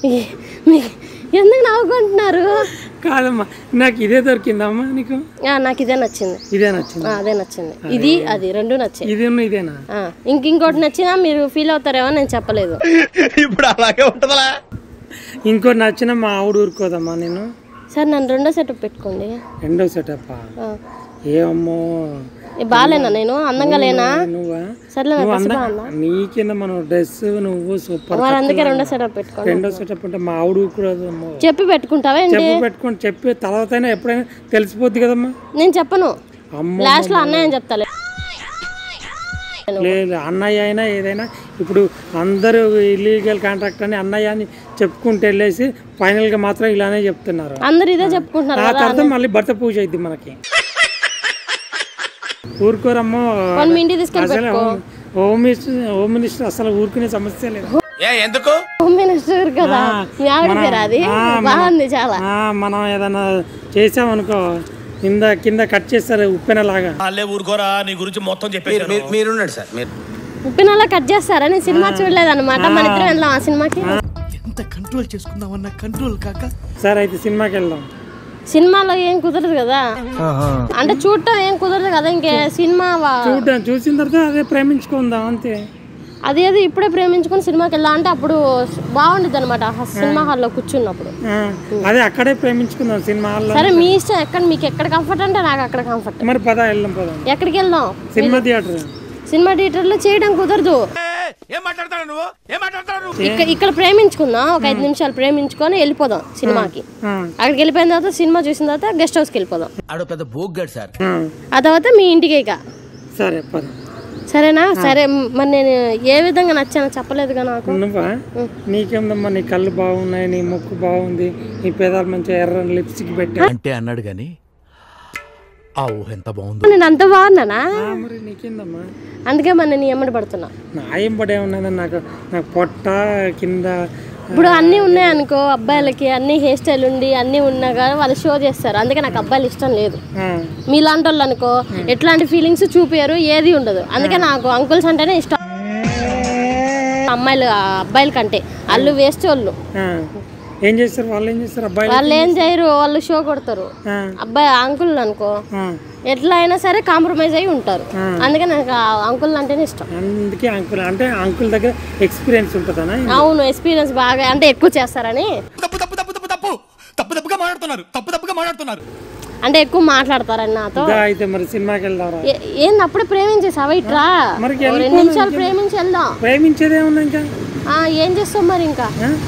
ఈ- మీ- ఎందుకు నవ్వుకుంటున్నారు కాదమ్మా నాకు ఇదే దొరికిందమ్మా నీకు ఆ, నాకు ఇదే నచ్చింది ఇదే నచ్చింది ఆ, అదే నచ్చింది ఇది అది రెండు నచ్చాయి ఇది ఉన్న ఇదేనా ఆ, ఇంక ఇంకోటి నచ్చినా మీరు ఫీల్ అవుతారేమో నేను చెప్పలేదు ఇప్పుడు అలాగే ఉంటదా ఇంకోటి నచ్చిన మా ఆవిడ ఊరుకోదమ్మా నేను సార్ నన్ను రెండో సెటప్ పెట్టుకోండి రెండో సెటప్ ఆ. ఏమమ్మో ఏ, బాగాలేనా నేను అందంగా లేనా నువ్వా సర్లే నా నువ్వు డ్రెస్ అంద బాగుందా నీకింద మనం డ్రెస్ నువ్వు సూపర్ మరి అందుకే రెండో సెటప్ పెట్టుకోండి రెండో సెటప్ అంటే మా ఆవిడ ఊరుకోదమ్మో చెప్పి పెట్టుకుంటావా ఏంటి చెప్పు పెట్టుకొని చెప్పి తర్వాత ఎప్పుడైనా తెలిసిపోద్ది కదమ్మా నేను చెప్పను అమ్మ లాస్ట్ లో అన్నయ్య అని చెప్తాలే లేదు అన్నయ్య అయినా ఏదైనా ఇప్పుడు అందరూ ఇల్లీగల్ కాంట్రాక్ట్ అని అన్నయ్య అని చెప్పుకుంటూ వెళ్ళేసి ఫైనల్ గా మాత్రం ఇలానే చెప్తున్నారు అందరు ఇదే చెప్పుకుంటున్నారు ఆ కదా తర్వాత మళ్ళీ భర్త పూజ అయింది మనకి ఊరుకోరమ్మో కొన్ని మీ ఇంటికి తీసుకెళ్ళి అసలు పెట్టుకో home- home minister home minister అసలు ఊరుకునే సమస్య లేదు ఏ ఎందుకు హోమ్ మినిస్టర్ కదా మీ ఆవిడ మన- పేరు అది ఆ, మన- బాగుంది చాలా ఆ, మనం ఏదైనా చేసామనుకో కింద కింద కట్ చేస్తారు ఉప్పెన లాగా అల్లే ఊరుకోరా నీ గురించి మొత్తం చెప్పేసి మీరున్నాడు సార్ మీరు ఉప్పినలా కట్ చేస్తారా నేను సినిమా చూడలేదు అనమాట మన ఇద్దరం వెళ్దాం ఆ సినిమాకి ఎంత కంట్రోల్ చేసుకుందామన్న కంట్రోల్ కాక సరే అయితే సినిమాకి వెళ్దాం సినిమాలో ఏం కుదరదు కదా అంటే చూడటం ఏం కుదరదు కదా ఇంకే సినిమా వా- చూడ్డాం చూసిన తర్వాత అదే ప్రేమించుకుందాం అంతే అదేదో ఇప్పుడే ప్రేమించుకుని సినిమాకి వెళ్దాం అంటే అప్పుడు బాగుండిద్ది అనమాట సినిమా హాల్లో కూర్చున్నప్పుడు ఆ, అదే అక్కడే ప్రేమించుకుందాం సినిమా హాల్లో సరే మీ ఇష్టం ఎక్కడ మీకు ఎక్కడ కంఫర్ట్ అంటే నాకు అక్కడ కంఫర్ట్ మరి పద వెళ్దాం పదాం ఎక్కడికి వెళ్దాం సినిమా థియేటర్ సినిమా థియేటర్లో చేయడం కుదరదు ఏం మాట్లాడతాడు నువ్వు ఏం మాట్లాడతాడు ఇక్కడ ఇక్కడ ప్రేమించుకుందాం ఒక ఐదు నిమిషాలు ప్రేమించుకొని వెళ్ళిపోదాం సినిమాకి ఆ, అక్కడికి వెళ్ళిపోయిన తర్వాత సినిమా చూసిన తర్వాత గెస్ట్ హౌస్కి వెళ్ళిపోదాం ఆడు పెద్ద బోగ్గాడు సార్ ఆ, ఆ తర్వాత మీ ఇంటికి ఇక సరే పద సరేనా సరే మ్, మరి నేను ఏ విధంగా నచ్చానో చెప్పలేదుగా నాకు నువ్వా నీకేందమ్మా నీ కళ్ళు బాగున్నాయి నీ ముక్కు బాగుంది నీ పెదాలు మంచిగా ఎర్రని లిప్స్టిక్ పెట్టా అంటే అన్నాడు గాని ఆ ఊహ ఎంత బాగుందో నేను అంత బాగున్నానా ఆ, మరి నీకేందమ్మా అందుకే మరి నేను ఎమ్మడి పడుతున్నా నా ఏం పడే ఉన్నదని నాకు నాకు పొట్ట కింద ఇప్పుడు అన్నీ ఉన్నాయి అనుకో అబ్బాయిలకి అన్ని హెయిర్ స్టైల్ ఉండి అన్నీ ఉన్నా కానీ వాళ్ళు షో చేస్తారు అందుకే నాకు అబ్బాయిలు ఇష్టం లేదు ఆ, మీలాంటి వాళ్ళు అనుకో ఎట్లాంటి ఫీలింగ్స్ చూపించరు ఏది ఉండదు అందుకే నాకు అంకుల్స్ అంటేనే ఇష్టం అమ్మాయిలు ఆ అబ్బాయిల కంటే వాళ్ళు వేస్ట్ వాళ్ళు ఆ. ఏం చేస్తారు వాళ్ళు ఏం చేస్తారు అబ్బాయి వాళ్ళు ఏం చేయరు వాళ్ళు షో కొడతారు అబ్బాయి అంకుల్ అనుకో ఎట్లా అయినా సరే కాంప్రమైజ్ అయి ఉంటారు అందుకే నాకు ఆ అంకుల్ అంటేనే ఇష్టం అందుకే అంకుల్ అంటే అంకుల్ దగ్గర ఎక్స్పీరియన్స్ ఉంటుందనా అవును ఎక్స్పీరియన్స్ బాగా అంటే ఎక్కువ చేస్తారని తప్పు తప్పు తప్పు తప్పు తప్పు తప్పు తప్పుగా మాట్లాడుతున్నారు తప్పు తప్పుగా మాట్లాడుతున్నారు అంటే ఎక్కువ మాట్లాడతారని నాతో ఇదా అయితే మరి సినిమాకి వెళ్దాం ఏ- ఏంది అప్పుడే ప్రేమించేసావా ఇట్రా మరి ఓ రెండు నిమిషాలు ప్రేమించి వెళ్దాం ప్రేమించేదే ఉంది ఇంకా ఆ, ఏం చేస్తాం మరి ఇంకా ఆ?